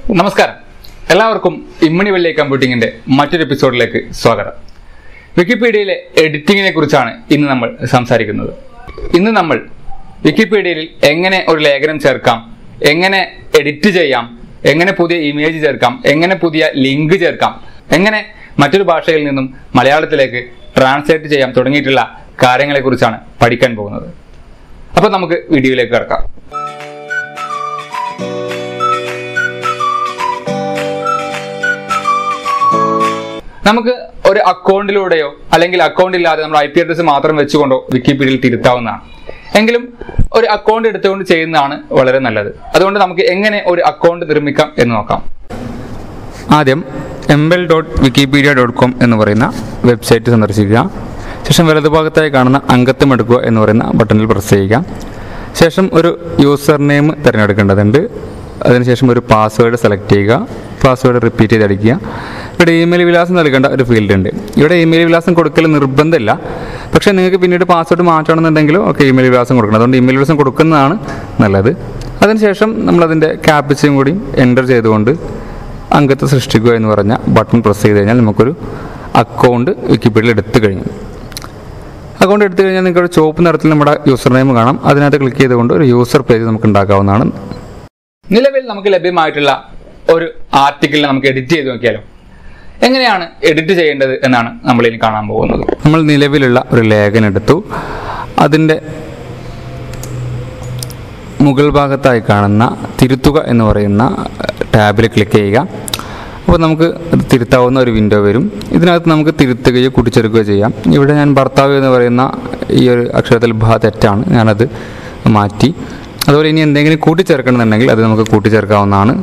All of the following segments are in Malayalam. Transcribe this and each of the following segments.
നമസ്കാരം എല്ലാവർക്കും ഇമ്മണി വെള്ളി കമ്പ്യൂട്ടിങ്ങിന്റെ മറ്റൊരു എപ്പിസോഡിലേക്ക് സ്വാഗതം വിക്കിപീഡിയയിലെ എഡിറ്റിങ്ങിനെ കുറിച്ചാണ് ഇന്ന് നമ്മൾ സംസാരിക്കുന്നത് ഇന്ന് നമ്മൾ വിക്കിപീഡിയയിൽ എങ്ങനെ ഒരു ലേഖനം ചേർക്കാം എങ്ങനെ എഡിറ്റ് ചെയ്യാം എങ്ങനെ പുതിയ ഇമേജ് ചേർക്കാം എങ്ങനെ പുതിയ ലിങ്ക് ചേർക്കാം എങ്ങനെ മറ്റൊരു ഭാഷയിൽ നിന്നും മലയാളത്തിലേക്ക് ട്രാൻസ്ലേറ്റ് ചെയ്യാം തുടങ്ങിയിട്ടുള്ള കാര്യങ്ങളെക്കുറിച്ചാണ് പഠിക്കാൻ പോകുന്നത് അപ്പൊ നമുക്ക് വീഡിയോയിലേക്ക് കിടക്കാം നമുക്ക് ഒരു അക്കൗണ്ടിലൂടെയോ അല്ലെങ്കിൽ അക്കൗണ്ട് ഇല്ലാതെ നമ്മൾ ഐ പി അഡ്രസ് മാത്രം വെച്ചുകൊണ്ടോ വിക്കിപീഡിയയിൽ തിരുത്താവുന്നതാണ് എങ്കിലും ഒരു അക്കൗണ്ട് എടുത്തുകൊണ്ട് ചെയ്യുന്നതാണ് വളരെ നല്ലത് അതുകൊണ്ട് നമുക്ക് എങ്ങനെ ഒരു അക്കൗണ്ട് നിർമ്മിക്കാം എന്ന് നോക്കാം ആദ്യം എംബൽ ഡോട്ട് വിക്കിപീഡിയ ഡോട്ട് കോം എന്ന് പറയുന്ന വെബ്സൈറ്റ് സന്ദർശിക്കുക ശേഷം വലതുഭാഗത്തായി കാണുന്ന അംഗത്വം എടുക്കുക എന്ന് പറയുന്ന ബട്ടണിൽ പ്രസ് ചെയ്യുക ശേഷം ഒരു യൂസർ നെയിം തിരഞ്ഞെടുക്കേണ്ടതുണ്ട് അതിനുശേഷം ഒരു പാസ്വേഡ് സെലക്ട് ചെയ്യുക പാസ്വേഡ് റിപ്പീറ്റ് ചെയ്ത് അടിക്കുക ഇവിടെ ഇമെയിൽ വിലാസം നൽകേണ്ട ഒരു ഫീൽഡ് ഉണ്ട് ഇവിടെ ഇമെയിൽ വിലാസം കൊടുക്കൽ നിർബന്ധമില്ല പക്ഷേ നിങ്ങൾക്ക് പിന്നീട് പാസ്വേഡ് മാറ്റണമെന്നുണ്ടെങ്കിൽ ഒക്കെ ഇമെയിൽ വിലാസം കൊടുക്കണം അതുകൊണ്ട് ഇമെയിൽ വിലാസം കൊടുക്കുന്നതാണ് നല്ലത് അതിനുശേഷം നമ്മളതിൻ്റെ ക്യാപ്ചയും കൂടി എൻ്റർ ചെയ്തുകൊണ്ട് അംഗത്തെ സൃഷ്ടിക്കുക എന്ന് പറഞ്ഞ ബട്ടൺ പ്രസ് ചെയ്ത് കഴിഞ്ഞാൽ നമുക്കൊരു അക്കൗണ്ട് വിക്കിപീഡിയയിൽ എടുത്തു കഴിഞ്ഞു അക്കൗണ്ട് എടുത്തു കഴിഞ്ഞാൽ നിങ്ങൾക്ക് ഒരു ചുവപ്പ് നിറത്തിൽ നമ്മുടെ യൂസർ നെയിം കാണാം അതിനകത്ത് ക്ലിക്ക് ചെയ്തുകൊണ്ട് ഒരു യൂസർ പേജ് നമുക്ക് ഉണ്ടാക്കാവുന്നതാണ് നിലവിൽ നമുക്ക് ലഭ്യമായിട്ടുള്ള ഒരു ആർട്ടിക്കിൾ നമുക്ക് എഡിറ്റ് ചെയ്ത് നോക്കിയാലോ എങ്ങനെയാണ് എഡിറ്റ് ചെയ്യേണ്ടത് എന്നാണ് നമ്മൾ ഇനി കാണാൻ പോകുന്നത് നമ്മൾ നിലവിലുള്ള ഒരു ലേഖനം എടുത്തു അതിൻ്റെ മുകൾ ഭാഗത്തായി കാണുന്ന തിരുത്തുക എന്ന് പറയുന്ന ടാബിൽ ക്ലിക്ക് ചെയ്യുക അപ്പോൾ നമുക്ക് അത് തിരുത്താവുന്ന ഒരു വിൻഡോ വരും ഇതിനകത്ത് നമുക്ക് തിരുത്തുകയോ കൂട്ടിച്ചേർക്കുകയോ ചെയ്യാം ഇവിടെ ഞാൻ ഭർത്താവ് എന്ന് പറയുന്ന ഈ ഒരു അക്ഷരത്തിൽ ഭ തെറ്റാണ് ഞാനത് മാറ്റി അതുപോലെ ഇനി എന്തെങ്കിലും കൂട്ടിച്ചേർക്കണമെന്നുണ്ടെങ്കിൽ അത് നമുക്ക് കൂട്ടിച്ചേർക്കാവുന്നതാണ്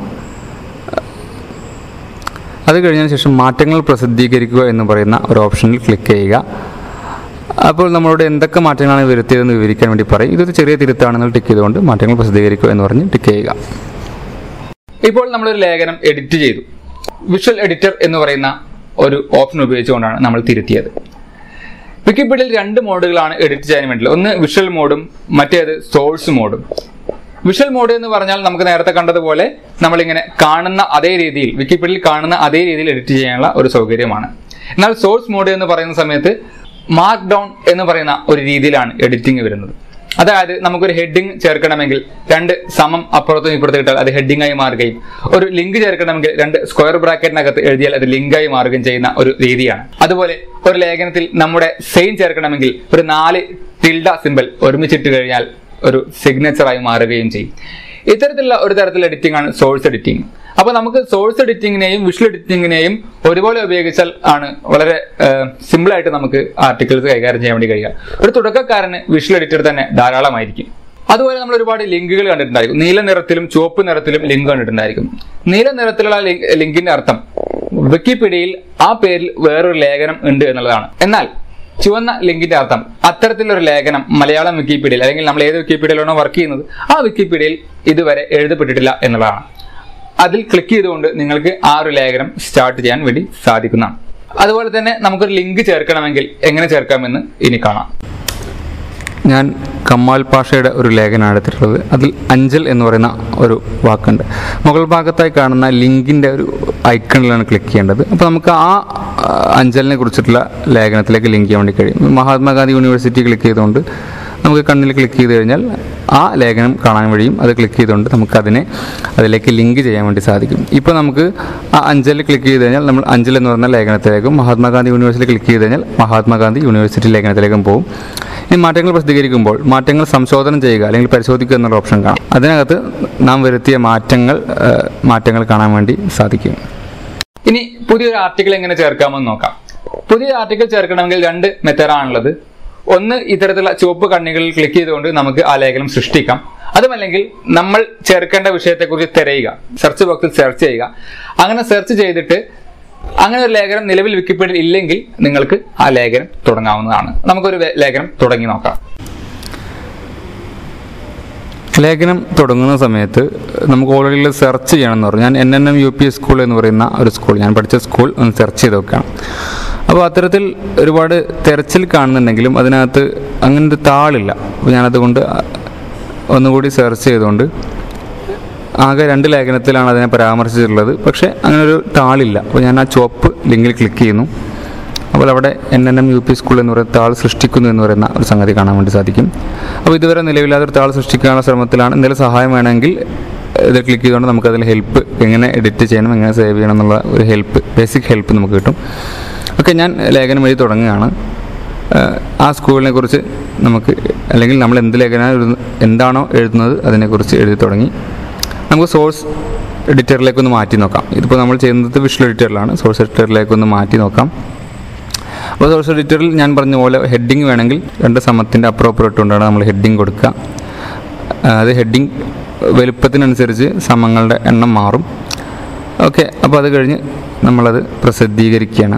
അത് കഴിഞ്ഞതിന് ശേഷം മാറ്റങ്ങൾ പ്രസിദ്ധീകരിക്കുക എന്ന് പറയുന്ന ഒരു ഓപ്ഷനിൽ ക്ലിക്ക് ചെയ്യുക അപ്പോൾ നമ്മളോട് എന്തൊക്കെ മാറ്റങ്ങളാണ് വരുത്തിയതെന്ന് വിവരിക്കാൻ വേണ്ടി പറയും ഇതൊരു ചെറിയ തിരുത്താണെന്ന് ടിക്ക് ചെയ്തുകൊണ്ട് മാറ്റങ്ങൾ പ്രസിദ്ധീകരിക്കുക എന്ന് പറഞ്ഞ് ടിക്ക് ചെയ്യുക ഇപ്പോൾ നമ്മളൊരു ലേഖനം എഡിറ്റ് ചെയ്തു വിഷ്വൽ എഡിറ്റർ എന്ന് പറയുന്ന ഒരു ഓപ്ഷൻ ഉപയോഗിച്ചുകൊണ്ടാണ് നമ്മൾ തിരുത്തിയത് വിക്കിപീഡിയയിൽ രണ്ട് മോഡുകളാണ് എഡിറ്റ് ചെയ്യാൻ വേണ്ടിയുള്ളത് ഒന്ന് വിഷ്വൽ മോഡും മറ്റേത് സോഴ്സ് മോഡും വിഷ്വൽ മോഡ് എന്ന് പറഞ്ഞാൽ നമുക്ക് നേരത്തെ കണ്ടതുപോലെ നമ്മളിങ്ങനെ കാണുന്ന അതേ രീതിയിൽ വിക്കിപീഡിയയിൽ കാണുന്ന അതേ രീതിയിൽ എഡിറ്റ് ചെയ്യാനുള്ള ഒരു സൗകര്യമാണ് എന്നാൽ സോഴ്സ് മോഡ് എന്ന് പറയുന്ന സമയത്ത് മാർക്ക് ഡൗൺ എന്ന് പറയുന്ന ഒരു രീതിയിലാണ് എഡിറ്റിംഗ് വരുന്നത് അതായത് നമുക്കൊരു ഹെഡിങ് ചേർക്കണമെങ്കിൽ രണ്ട് സമം അപ്പുറത്തും ഇപ്പുറത്തും ഇട്ടാൽ അത് ഹെഡിംഗ് ആയി മാറുകയും ഒരു ലിങ്ക് ചേർക്കണമെങ്കിൽ രണ്ട് സ്ക്വയർ ബ്രാക്കറ്റിനകത്ത് എഴുതിയാൽ അത് ലിങ്ക് ആയി മാറുകയും ചെയ്യുന്ന ഒരു രീതിയാണ് അതുപോലെ ഒരു ലേഖനത്തിൽ നമ്മുടെ സെയിം ചേർക്കണമെങ്കിൽ ഒരു നാല് ടിൽഡ സിമ്പിൾ ഒരുമിച്ചിട്ട് കഴിഞ്ഞാൽ ഒരു സിഗ്നേച്ചറായി മാറുകയും ചെയ്യും ഇത്തരത്തിലുള്ള ഒരു തരത്തിലുള്ള എഡിറ്റിംഗ് ആണ് സോഴ്സ് എഡിറ്റിംഗ് അപ്പൊ നമുക്ക് സോഴ്സ് എഡിറ്റിങ്ങിനെയും വിഷ്വൽ എഡിറ്റിങ്ങിനെയും ഒരുപോലെ ഉപയോഗിച്ചാൽ ആണ് വളരെ സിമ്പിൾ ആയിട്ട് നമുക്ക് ആർട്ടിക്കിൾസ് കൈകാര്യം ചെയ്യാൻ വേണ്ടി കഴിയുക ഒരു തുടക്കക്കാരന് വിഷ്വൽ എഡിറ്റർ തന്നെ ധാരാളമായിരിക്കും അതുപോലെ നമ്മൾ ഒരുപാട് ലിങ്കുകൾ കണ്ടിട്ടുണ്ടായിരിക്കും നീല നിറത്തിലും ചുവപ്പ് നിറത്തിലും ലിങ്ക് കണ്ടിട്ടുണ്ടായിരിക്കും നീല നിറത്തിലുള്ള ലിങ്കിന്റെ അർത്ഥം വിക്കിപീഡിയയിൽ ആ പേരിൽ വേറൊരു ലേഖനം ഉണ്ട് എന്നുള്ളതാണ് എന്നാൽ ചുവന്ന ലിങ്കിന്റെ അർത്ഥം അത്തരത്തിലൊരു ലേഖനം മലയാളം വിക്കിപീഡിയയിൽ അല്ലെങ്കിൽ നമ്മൾ ഏത് വിക്കിപീഡിയയിലാണോ വർക്ക് ചെയ്യുന്നത് ആ വിക്കിപീഡിയയിൽ ഇതുവരെ എഴുതപ്പെട്ടിട്ടില്ല എന്നുള്ളതാണ് അതിൽ ക്ലിക്ക് ചെയ്തുകൊണ്ട് നിങ്ങൾക്ക് ആ ഒരു ലേഖനം സ്റ്റാർട്ട് ചെയ്യാൻ വേണ്ടി സാധിക്കുന്നതാണ് അതുപോലെ തന്നെ നമുക്കൊരു ലിങ്ക് ചേർക്കണമെങ്കിൽ എങ്ങനെ ചേർക്കാമെന്ന് ഇനി കാണാം ഞാൻ കമ്മാൽ പാഷയുടെ ഒരു ലേഖനമാണ് എടുത്തിട്ടുള്ളത് അതിൽ അഞ്ചൽ എന്ന് പറയുന്ന ഒരു വാക്കുണ്ട് മുകൾ ഭാഗത്തായി കാണുന്ന ലിങ്കിൻ്റെ ഒരു ഐക്കണിലാണ് ക്ലിക്ക് ചെയ്യേണ്ടത് അപ്പോൾ നമുക്ക് ആ ആ, അഞ്ചലിനെ കുറിച്ചിട്ടുള്ള ലേഖനത്തിലേക്ക് ലിങ്ക് ചെയ്യാൻ വേണ്ടി കഴിയും മഹാത്മാഗാന്ധി യൂണിവേഴ്സിറ്റി ക്ലിക്ക് ചെയ്തുകൊണ്ട് നമുക്ക് കണ്ണിൽ ക്ലിക്ക് ചെയ്ത് കഴിഞ്ഞാൽ ആ ലേഖനം കാണാൻ വഴിയും അത് ക്ലിക്ക് ചെയ്തുകൊണ്ട് നമുക്ക് അതിനെ അതിലേക്ക് ലിങ്ക് ചെയ്യാൻ വേണ്ടി സാധിക്കും ഇപ്പോൾ നമുക്ക് ആ അഞ്ചലിൽ ക്ലിക്ക് ചെയ്ത് കഴിഞ്ഞാൽ നമ്മൾ അഞ്ചൽ എന്ന് പറയുന്ന ലേഖനത്തിലേക്കും മഹാത്മാഗാന്ധി യൂണിവേഴ്സിറ്റി ക്ലിക്ക് ചെയ്ത് കഴിഞ്ഞാൽ മഹാത്മാഗാന്ധി യൂണിവേഴ്സിറ്റി ലേഖനത്തിലേക്കും പോകും ഇനി മാറ്റങ്ങൾ പ്രസിദ്ധീകരിക്കുമ്പോൾ മാറ്റങ്ങൾ സംശോധനം ചെയ്യുക അല്ലെങ്കിൽ പരിശോധിക്കുക എന്നുള്ള ഓപ്ഷൻ കാണാം അതിനകത്ത് നാം വരുത്തിയ മാറ്റങ്ങൾ ആ, മാറ്റങ്ങൾ കാണാൻ വേണ്ടി സാധിക്കും ഇനി പുതിയൊരു ആർട്ടിക്കിൾ എങ്ങനെ ചേർക്കാമെന്ന് നോക്കാം പുതിയ ആർട്ടിക്കിൾ ചേർക്കണമെങ്കിൽ രണ്ട് മെത്തേഡാണുള്ളത് ഒന്ന് ഇത്തരത്തിലുള്ള ചുവപ്പ് കണ്ണികളിൽ ക്ലിക്ക് ചെയ്തുകൊണ്ട് നമുക്ക് ആ ലേഖനം സൃഷ്ടിക്കാം അതുമല്ലെങ്കിൽ നമ്മൾ ചേർക്കേണ്ട വിഷയത്തെക്കുറിച്ച് തിരയുക സെർച്ച് ബോക്സിൽ സെർച്ച് ചെയ്യുക അങ്ങനെ സെർച്ച് ചെയ്തിട്ട് അങ്ങനെ ഒരു ലേഖനം നിലവിൽ വിക്കിപീഡിയയിൽ ഇല്ലെങ്കിൽ നിങ്ങൾക്ക് ആ ലേഖനം തുടങ്ങാവുന്നതാണ് നമുക്കൊരു വേ- ലേഖനം തുടങ്ങി നോക്കാം ലേഖനം തുടങ്ങുന്ന സമയത്ത് നമുക്ക് ഓൾറെഡി സെർച്ച് ചെയ്യണമെന്ന് പറഞ്ഞു ഞാൻ N N M U P school എന്ന് പറയുന്ന ഒരു സ്കൂൾ ഞാൻ പഠിച്ച സ്കൂൾ ഒന്ന് സെർച്ച് ചെയ്ത് നോക്കുകയാണ് അപ്പോൾ അത്തരത്തിൽ ഒരുപാട് തെരച്ചിൽ കാണുന്നുണ്ടെങ്കിലും അതിനകത്ത് അങ്ങനെ ഒരു താളില്ല അപ്പോൾ ഞാനതുകൊണ്ട് ഒന്നുകൂടി സെർച്ച് ചെയ്തുകൊണ്ട് ആകെ രണ്ട് ലേഖനത്തിലാണ് അതിനെ പരാമർശിച്ചിട്ടുള്ളത് പക്ഷേ അങ്ങനെ ഒരു താളില്ല അപ്പോൾ ഞാൻ ആ ചുവപ്പ് ലിങ്കിൽ ക്ലിക്ക് ചെയ്യുന്നു അപ്പോൾ അവിടെ N N M U P school എന്ന് പറയുന്ന താൾ സൃഷ്ടിക്കുന്നു എന്ന് പറയുന്ന ഒരു സംഗതി കാണാൻ വേണ്ടി സാധിക്കും അപ്പോൾ ഇതുവരെ നിലവില്ലാത്തൊരു താൾ സൃഷ്ടിക്കാനുള്ള ശ്രമത്തിലാണ് എന്തെങ്കിലും സഹായം വേണമെങ്കിൽ ഇത് ക്ലിക്ക് ചെയ്തുകൊണ്ട് നമുക്ക് അതിൽ ഹെൽപ്പ് എങ്ങനെ എഡിറ്റ് ചെയ്യണം എങ്ങനെ സേവ് ചെയ്യണം എന്നുള്ള ഒരു ഹെൽപ്പ് ബേസിക് ഹെൽപ്പ് നമുക്ക് കിട്ടും ഓക്കെ ഞാൻ ലേഖനം എഴുതി തുടങ്ങുകയാണ് ഏഹ് ആ സ്കൂളിനെ കുറിച്ച് നമുക്ക് അല്ലെങ്കിൽ നമ്മൾ എന്ത് ലേഖനം എഴുതുന്ന എന്താണോ എഴുതുന്നത് അതിനെക്കുറിച്ച് എഴുതി തുടങ്ങി നമുക്ക് സോഴ്സ് എഡിറ്ററിലേക്ക് ഒന്ന് മാറ്റി നോക്കാം ഇതിപ്പോൾ നമ്മൾ ചെയ്യുന്നത് വിഷ്വൽ എഡിറ്ററിലാണ് സോഴ്സ് എഡിറ്ററിലേക്ക് ഒന്ന് മാറ്റി നോക്കാം അപ്പോൾ സോഴ്സ് എഡിറ്ററിൽ ഞാൻ പറഞ്ഞ പോലെ ഹെഡിങ് വേണമെങ്കിൽ രണ്ട് സമത്തിൻ്റെ അപ്പുറം ഇട്ടുകൊണ്ടാണ് നമ്മൾ ഹെഡിങ് കൊടുക്കുക ആ, അത് ഹെഡിങ് വലുപ്പത്തിനനുസരിച്ച് സമങ്ങളുടെ എണ്ണം മാറും ഓക്കെ അപ്പോൾ അത് കഴിഞ്ഞ് നമ്മളത് പ്രസിദ്ധീകരിക്കുകയാണ്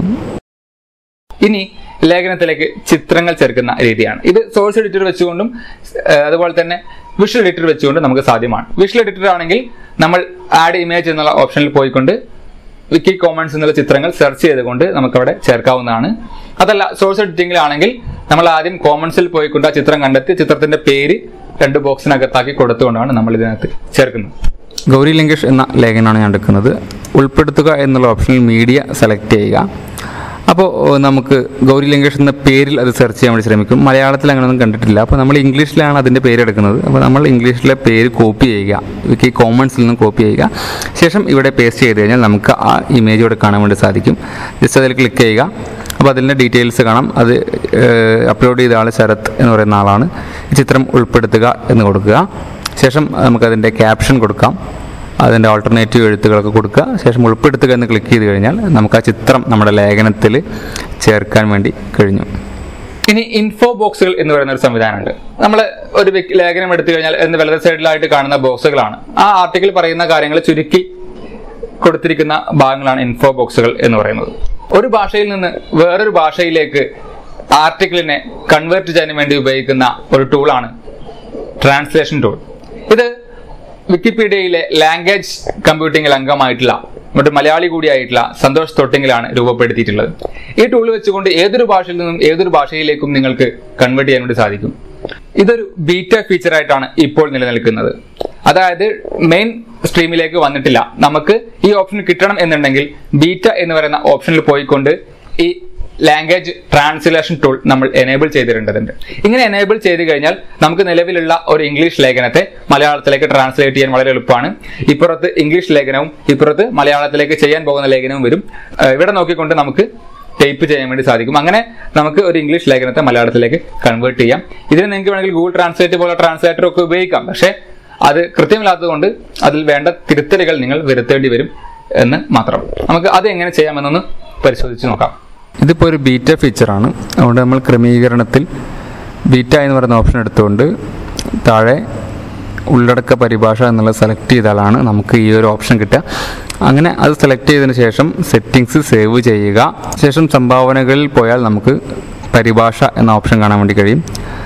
ഇനി ലേഖനത്തിലേക്ക് ചിത്രങ്ങൾ ചേർക്കുന്ന രീതിയാണ് ഇത് സോഴ്സ് എഡിറ്റർ വെച്ചുകൊണ്ടും ഏഹ്, അതുപോലെ തന്നെ വിഷ്വൽ എഡിറ്റർ വെച്ചുകൊണ്ടും നമുക്ക് സാധ്യമാണ് വിഷ്വൽ എഡിറ്റർ ആണെങ്കിൽ നമ്മൾ ആഡ് ഇമേജ് എന്നുള്ള ഓപ്ഷനിൽ പോയിക്കൊണ്ട് വിക്കി കോമൺസ് എന്നുള്ള ചിത്രങ്ങൾ സെർച്ച് ചെയ്തുകൊണ്ട് നമുക്കവിടെ ചേർക്കാവുന്നതാണ് അതല്ല സോഴ്സ് എഡിറ്റിംഗിലാണെങ്കിൽ നമ്മൾ ആദ്യം കോമൺസിൽ പോയിക്കൊണ്ട് ആ ചിത്രം കണ്ടെത്തി ചിത്രത്തിന്റെ പേര് രണ്ട് ബോക്സിനകത്താക്കി കൊടുത്തുകൊണ്ടാണ് നമ്മൾ ഇതിനകത്ത് ചേർക്കുന്നത് ഗൗരി ലിംഗേഷ് എന്ന ലേഖനമാണ് ഞാൻ എടുക്കുന്നത് ഉൾപ്പെടുത്തുക എന്നുള്ള ഓപ്ഷനിൽ മീഡിയ സെലക്ട് ചെയ്യുക അപ്പോൾ നമുക്ക് ഗൗരി ലങ്കേഷ് എന്ന പേരിൽ അത് സെർച്ച് ചെയ്യാൻ വേണ്ടി ശ്രമിക്കും മലയാളത്തിൽ അങ്ങനെയൊന്നും കണ്ടിട്ടില്ല അപ്പോൾ നമ്മൾ ഇംഗ്ലീഷിലാണ് അതിൻ്റെ പേര് എടുക്കുന്നത് അപ്പോൾ നമ്മൾ ഇംഗ്ലീഷിലെ പേര് കോപ്പി ചെയ്യുക വിക്കി കോമൺസിൽ നിന്ന് കോപ്പി ചെയ്യുക ശേഷം ഇവിടെ പേസ്റ്റ് ചെയ്ത് കഴിഞ്ഞാൽ നമുക്ക് ആ ഇമേജ് ഇവിടെ കാണാൻ വേണ്ടി സാധിക്കും ജസ്റ്റ് അതിൽ ക്ലിക്ക് ചെയ്യുക അപ്പോൾ അതിൻ്റെ ഡീറ്റെയിൽസ് കാണാം അത് അപ്ലോഡ് ചെയ്ത ആൾ ശരത് എന്ന് പറയുന്ന ആളാണ് ഈ ചിത്രം ഉൾപ്പെടുത്തുക എന്ന് കൊടുക്കുക ശേഷം നമുക്കതിൻ്റെ ക്യാപ്ഷൻ കൊടുക്കാം അതിൻ്റെ ഓൾട്ടർനേറ്റീവ് എഴുത്തുകളൊക്കെ കൊടുക്കുക ശേഷം ഉൾപ്പെടുത്തുക എന്ന് ക്ലിക്ക് ചെയ്ത് കഴിഞ്ഞാൽ നമുക്ക് ആ ചിത്രം നമ്മുടെ ലേഖനത്തിൽ ചേർക്കാൻ വേണ്ടി കഴിഞ്ഞു ഇനി ഇൻഫോ ബോക്സുകൾ എന്ന് പറയുന്ന ഒരു സംവിധാനമുണ്ട് നമ്മൾ ഒരു വ്യക്തി- ലേഖനം എടുത്തു കഴിഞ്ഞാൽ എന്ന് വലത് സൈഡിലായിട്ട് കാണുന്ന ബോക്സുകളാണ് ആ ആർട്ടിക്കിൾ പറയുന്ന കാര്യങ്ങൾ ചുരുക്കി കൊടുത്തിരിക്കുന്ന ഭാഗങ്ങളാണ് ഇൻഫോ ബോക്സുകൾ എന്ന് പറയുന്നത് ഒരു ഭാഷയിൽ നിന്ന് വേറൊരു ഭാഷയിലേക്ക് ആർട്ടിക്കിളിനെ കൺവേർട്ട് ചെയ്യാൻ വേണ്ടി ഉപയോഗിക്കുന്ന ഒരു ടൂളാണ് ട്രാൻസ്ലേഷൻ ടൂൾ ഇത് വിക്കിപീഡിയയിലെ ലാംഗ്വേജ് കമ്പ്യൂട്ടിംഗിൽ അംഗമായിട്ടുള്ള മറ്റു മലയാളി കൂടിയായിട്ടുള്ള സന്തോഷ് തൊട്ടിങ്ങിലാണ് രൂപപ്പെടുത്തിയിട്ടുള്ളത് ഈ ടൂൾ വെച്ചുകൊണ്ട് ഏതൊരു ഭാഷയിൽ നിന്നും ഏതൊരു ഭാഷയിലേക്കും നിങ്ങൾക്ക് കൺവേർട്ട് ചെയ്യാൻ വേണ്ടി സാധിക്കും ഇതൊരു ബീറ്റ ഫീച്ചർ ആയിട്ടാണ് ഇപ്പോൾ നിലനിൽക്കുന്നത് അതായത് മെയിൻ സ്ട്രീമിലേക്ക് വന്നിട്ടില്ല നമുക്ക് ഈ ഓപ്ഷൻ കിട്ടണം എന്നുണ്ടെങ്കിൽ ബീറ്റ എന്ന് പറയുന്ന ഓപ്ഷനിൽ പോയിക്കൊണ്ട് ഈ ലാംഗ്വേജ് ട്രാൻസ്ലേഷൻ ടൂൾ നമ്മൾ എനേബിൾ ചെയ്തിടേണ്ടതുണ്ട് ഇങ്ങനെ എനേബിൾ ചെയ്ത് കഴിഞ്ഞാൽ നമുക്ക് നിലവിലുള്ള ഒരു ഇംഗ്ലീഷ് ലേഖനത്തെ മലയാളത്തിലേക്ക് ട്രാൻസ്ലേറ്റ് ചെയ്യാൻ വളരെ എളുപ്പമാണ് ഇപ്പുറത്ത് ഇംഗ്ലീഷ് ലേഖനവും ഇപ്പുറത്ത് മലയാളത്തിലേക്ക് ചെയ്യാൻ പോകുന്ന ലേഖനവും വരും ഏഹ് ഇവിടെ നോക്കിക്കൊണ്ട് നമുക്ക് ടൈപ്പ് ചെയ്യാൻ വേണ്ടി സാധിക്കും അങ്ങനെ നമുക്ക് ഒരു ഇംഗ്ലീഷ് ലേഖനത്തെ മലയാളത്തിലേക്ക് കൺവേർട്ട് ചെയ്യാം ഇതിന് നിങ്ങൾക്ക് വേണമെങ്കിൽ ഗൂഗിൾ ട്രാൻസ്ലേറ്റ് പോലെ ട്രാൻസ്ലേറ്റർ ഒക്കെ ഉപയോഗിക്കാം പക്ഷേ അത് കൃത്യമില്ലാത്തതുകൊണ്ട് അതിൽ വേണ്ട തിരുത്തലുകൾ നിങ്ങൾ വരുത്തേണ്ടി വരും എന്ന് മാത്രം നമുക്ക് അത് എങ്ങനെ ചെയ്യാമെന്നൊന്ന് പരിശോധിച്ച് നോക്കാം ഇതിപ്പോൾ ഒരു ബീറ്റ ഫീച്ചറാണ് അതുകൊണ്ട് നമ്മൾ ക്രമീകരണത്തിൽ ബീറ്റ എന്ന് പറയുന്ന ഓപ്ഷൻ എടുത്തുകൊണ്ട് താഴെ ഉള്ളടക്ക പരിഭാഷ എന്നുള്ളത് സെലക്ട് ചെയ്താലാണ് നമുക്ക് ഈ ഒരു ഓപ്ഷൻ കിട്ടുക അങ്ങനെ അത് സെലക്ട് ചെയ്തതിന് ശേഷം സെറ്റിങ്സ് സേവ് ചെയ്യുക ശേഷം സംഭാവനകളിൽ പോയാൽ നമുക്ക് പരിഭാഷ എന്ന ഓപ്ഷൻ കാണാൻ വേണ്ടി കഴിയും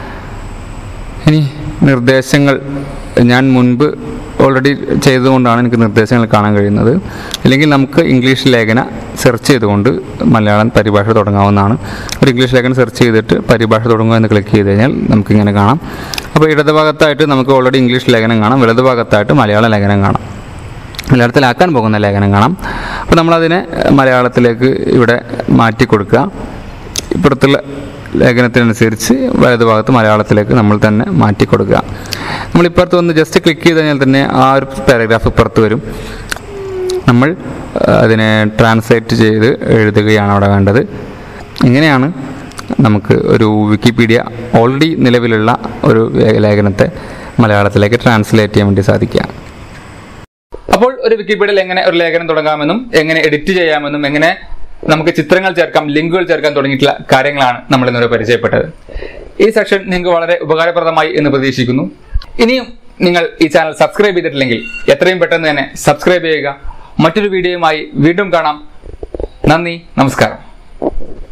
ഇനി നിർദ്ദേശങ്ങൾ ഞാൻ മുൻപ് ഓൾറെഡി ചെയ്തുകൊണ്ടാണ് എനിക്ക് നിർദ്ദേശങ്ങൾ കാണാൻ കഴിയുന്നത് അല്ലെങ്കിൽ നമുക്ക് ഇംഗ്ലീഷ് ലേഖന സെർച്ച് ചെയ്തുകൊണ്ട് മലയാളം പരിഭാഷ തുടങ്ങാവുന്നതാണ് ഒരു ഇംഗ്ലീഷ് ലേഖനം സെർച്ച് ചെയ്തിട്ട് പരിഭാഷ തുടങ്ങുക എന്ന് ക്ലിക്ക് ചെയ്ത് കഴിഞ്ഞാൽ നമുക്കിങ്ങനെ കാണാം അപ്പോൾ ഇടതുഭാഗത്തായിട്ട് നമുക്ക് ഓൾറെഡി ഇംഗ്ലീഷ് ലേഖനം കാണാം വലതുഭാഗത്തായിട്ട് മലയാള ലേഖനം കാണാം മലയാളത്തിലാക്കാൻ പോകുന്ന ലേഖനം കാണാം അപ്പോൾ നമ്മളതിനെ മലയാളത്തിലേക്ക് ഇവിടെ മാറ്റി കൊടുക്കുക ഇപ്പുറത്തുള്ള ലേഖനത്തിനനുസരിച്ച് വലതുഭാഗത്ത് മലയാളത്തിലേക്ക് നമ്മൾ തന്നെ മാറ്റി കൊടുക്കുക നമ്മൾ ഇപ്പുറത്ത് വന്ന് ജസ്റ്റ് ക്ലിക്ക് ചെയ്ത് കഴിഞ്ഞാൽ തന്നെ ആ ഒരു പാരഗ്രാഫ് ഇപ്പുറത്ത് വരും നമ്മൾ ആ, അതിനെ ട്രാൻസ്ലേറ്റ് ചെയ്ത് എഴുതുകയാണ് അവിടെ വേണ്ടത് ഇങ്ങനെയാണ് നമുക്ക് ഒരു വിക്കിപീഡിയ ഓൾറെഡി നിലവിലുള്ള ഒരു ലേഖനത്തെ മലയാളത്തിലേക്ക് ട്രാൻസ്ലേറ്റ് ചെയ്യാൻ വേണ്ടി സാധിക്കുക അപ്പോൾ ഒരു വിക്കിപീഡിയയിൽ എങ്ങനെ ഒരു ലേഖനം തുടങ്ങാമെന്നും എങ്ങനെ എഡിറ്റ് ചെയ്യാമെന്നും എങ്ങനെ നമുക്ക് ചിത്രങ്ങൾ ചേർക്കാം ലിങ്കുകൾ ചേർക്കാൻ തുടങ്ങിയിട്ടുള്ള കാര്യങ്ങളാണ് നമ്മൾ ഇന്നലെ പരിചയപ്പെട്ടത് ഈ സെക്ഷൻ നിങ്ങൾക്ക് വളരെ ഉപകാരപ്രദമായി എന്ന് പ്രതീക്ഷിക്കുന്നു ഇനിയും നിങ്ങൾ ഈ ചാനൽ സബ്സ്ക്രൈബ് ചെയ്തിട്ടില്ലെങ്കിൽ എത്രയും പെട്ടെന്ന് തന്നെ സബ്സ്ക്രൈബ് ചെയ്യുക മറ്റൊരു വീഡിയോയുമായി വീണ്ടും കാണാം നന്ദി നമസ്കാരം